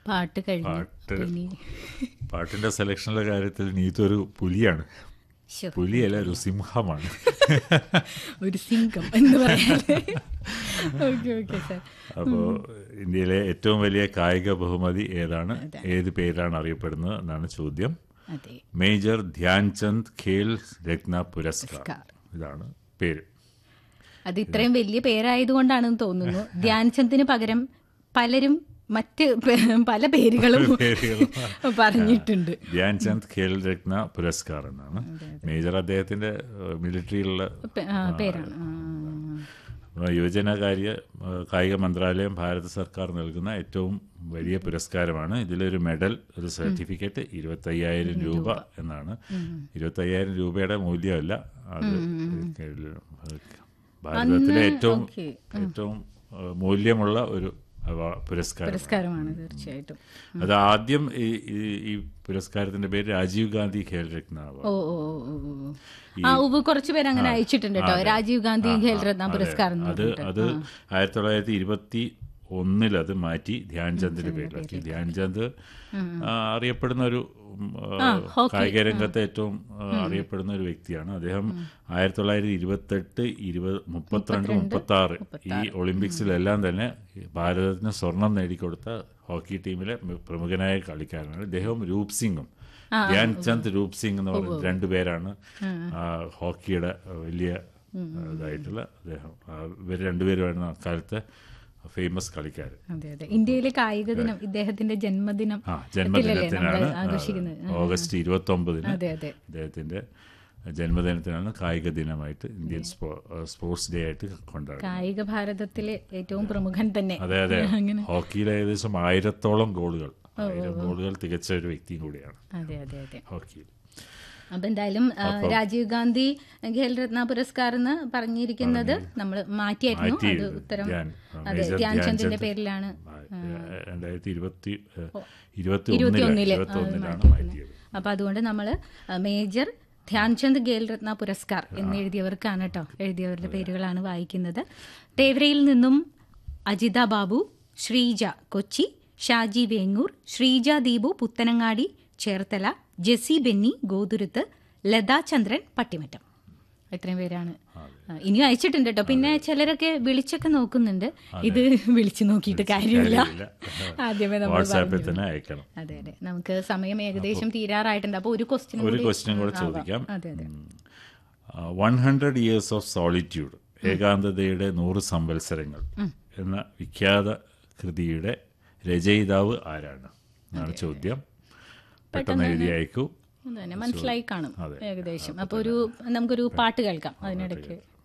പാട്ട് കഴിഞ്ഞു പാട്ട് അപ്പൊ ഇനി പാട്ടിന്റെ സെലക്ഷനിലെ കാര്യത്തിൽ നീതു ഒരു പുലിയാണ് ശ്ശോ, പുലിയല്ല ഒരു സിംഹമാണ് ഒരു സിംഗം എന്ന് പറയാല്ലേ ഓക്കെ ഓക്കെ സാർ അപ്പോൾ ഇന്ത്യയിലെ ഏറ്റവും വലിയ കായിക ബഹുമതി ഏതാണ് ഏത് പേരിലാണ് അറിയപ്പെടുന്നത് എന്നാണ് ചോദ്യം അതെ മേജർ ധ്യാൻചന്ദ് ഖേൽ രത്ന പുരസ്കാർ പുരസ്കാർ. ഇതാണ് പേര് അത് ഇത്രയും വലിയ പേരായതുകൊണ്ടാണെന്ന് തോന്നുന്നു ധ്യാൻചന്ദിന് പകരം പലരും മറ്റ് പേ- പല പേരുകളും പേരുകളും. പറഞ്ഞിട്ടുണ്ട് ധ്യാൻചന്ദ് ഖേൽ രത്ന പുരസ്കാർ എന്നാണ് മേജർ അദ്ദേഹത്തിന്റെ മിലിറ്ററിയിലുള്ള പേ- ആ, പേരാണ് ആ, യുവജനകാര്യ ആ, കായിക മന്ത്രാലയം ഭാരത സർക്കാർ നൽകുന്ന ഏറ്റവും വലിയ പുരസ്കാരമാണ് ഇതിലൊരു മെഡൽ ഒരു സർട്ടിഫിക്കറ്റ് ഇരുപത്തയ്യായിരം രൂപ എന്നാണ് ഇരുപത്തയ്യായിരം രൂപയുടെ മൂല്യമല്ല അത് ഭാരതത്തിലെ ഏറ്റവും ഓക്കേ. ഏറ്റവും ആ, മൂല്യമുള്ള ഒരു അവാ- പുരസ്കാരം പുരസ്കാരമാണ് തീർച്ചയായിട്ടും അത് ആദ്യം ഈ ഈ- ഈ പുരസ്കാരത്തിന്റെ പേര് രാജീവ് ഗാന്ധി ഖേൽ രത്ന ഓ അവാർഡ് ഓ ഓ, ഓ, ഓ. ആ ഉവ് കുറച്ച് പേര് അങ്ങനെ അയച്ചിട്ടുണ്ട് കേട്ടോ രാജീവ് ഗാന്ധി ഖേൽരത്ന പുരസ്കാരം എന്ന് അത് അത് ആയിരത്തി തൊള്ളായിരത്തി ഇരുപത്തി ഒന്നിൽ അത് മാറ്റി ധ്യാൻചന്ദിന്റെ പേരിലാക്കി ധ്യാൻചന്ദ് ആ, അറിയപ്പെടുന്ന ഒരു ഉം, ആ, കായിക രംഗത്തെ ഏറ്റവും ആ, അറിയപ്പെടുന്ന ഒരു വ്യക്തിയാണ് അദ്ദേഹം ആയിരത്തി തൊള്ളായിരത്തി ഇരുപത്തെട്ട് ഇരുപത് മുപ്പത്തിരണ്ട് മുപ്പത്തി ആറ് ഈ ഒളിമ്പിക്സിലെല്ലാം തന്നെ ഭാരതത്തിന് സ്വർണം നേടിക്കൊടുത്ത ഹോക്കി ടീമിലെ പ്രമുഖനായ കളിക്കാരനാണ് ഇദ്ദേഹവും രൂപ് സിംഗും ധ്യാൻചന്ദ് രൂപ് സിംഗ് എന്ന് പറയുന്ന രണ്ടുപേരാണ് ആ, ഹോക്കിയുടെ വലിയ ആ, ഇതായിട്ടുള്ള അദ്ദേഹം ആ, ഇവർ രണ്ടുപേരുമായിരുന്നു അക്കാലത്തെ ഫേമസ് കളിക്കാർ അതെ അതെ ഇന്ത്യയിലെ കായിക ദിനം ഇദ്ദേഹത്തിന്റെ ജന്മദിനം ആ ജന്മദിനത്തിനാണ് നമ്മള് ആഘോഷിക്കുന്നത്. ആ, ഓഗസ്റ്റ് ഇരുപത്തി ഒമ്പതിന് അതെ അതെ അദ്ദേഹത്തിന്റെ ജന്മദിനത്തിനാണ് കായിക ദിനമായിട്ട് ഇന്ത്യൻ സ്പോ- സ്പോർട്സ് ഡേ ആയിട്ട് കൊണ്ടാടുന്നത് കായിക ഭാരതത്തിലെ ഏറ്റവും പ്രമുഖൻ തന്നെ അതെ അതെ ഹോക്കിയിൽ ഏകദേശം ആയിരത്തോളം ഗോളുകൾ ആയിരം ഗോളുകൾ തികച്ച ഒരു വ്യക്തിയും കൂടിയാണ് അതെ അതെ അതെ ഹോക്കിയിൽ അപ്പൊ എന്തായാലും ആ, രാജീവ് ഗാന്ധി ഖേൽരത്ന പുരസ്കാർ എന്ന് പറഞ്ഞിരിക്കുന്നത് നമ്മൾ മാറ്റിയായിരുന്നു മാറ്റി അത് ഉത്തരം ധ്യാൻ, ആ, അതെ മേജർ ധ്യാൻചന്ദിന്റെ ധ്യാൻചന്ദ്. പേരിലാണ് ആ, രണ്ടായിരത്തി ഇരുപത്തി ഇരുപത്തി ഇരുപത്തി ഒന്നിലാണ് ഒന്നില് ഇരുപത്തി ഒന്നിലാണ് മാറ്റിയത് അപ്പൊ അതുകൊണ്ട് നമ്മൾ മേജർ ധ്യാൻചന്ദ് ഖേൽരത്ന പുരസ്കാർ എന്ന് എഴുതിയവർക്കാണ് കേട്ടോ എഴുതിയവരുടെ പേരുകളാണ് വായിക്കുന്നത് തേവരയിൽ നിന്നും അജിത ബാബു ശ്രീജ കൊച്ചി ഷാജി വേങ്ങൂർ ശ്രീജ ദീപു പുത്തനങ്ങാടി ചേർത്തല ജെസി ബെന്നി ഗോതുരുത്ത് ലതാ ചന്ദ്രൻ പട്ടിമറ്റം ഇത്രയും പേരാണ് ആ, ഇനിയും അയച്ചിട്ടുണ്ട് കേട്ടോ പിന്നെ ചിലരൊക്കെ വിളിച്ചൊക്കെ നോക്കുന്നുണ്ട് ഇത് വിളിച്ചു നോക്കിയിട്ട് കാര്യമില്ല കാര്യമില്ല. ആദ്യമേ നമ്മൾ വാട്സാപ്പിൽ തന്നെ അയക്കണം അതെ അതെ നമുക്ക് സമയം ഏകദേശം തീരാറായിട്ടുണ്ട് അപ്പോൾ ഒരു ക്വസ്റ്റ്യൻ ഒരു ക്വസ്റ്റ്യൻ കൂടെ ചോദിക്കാം അതെ അതെ one hundred years of solitude ഏകാന്തതയുടെ നൂറ് സംവത്സരങ്ങൾ എന്ന വിഖ്യാത കൃതിയുടെ രചയിതാവ് ആരാണ് എന്നാണ് ചോദ്യം പെട്ടെന്ന് എഴുതി അയക്കൂ അത് തന്നെ മനസ്സിലായി കാണും ഏകദേശം അപ്പോൾ ഒരു നമുക്കൊരു പാട്ട് കേൾക്കാം അതിനിടയ്ക്ക്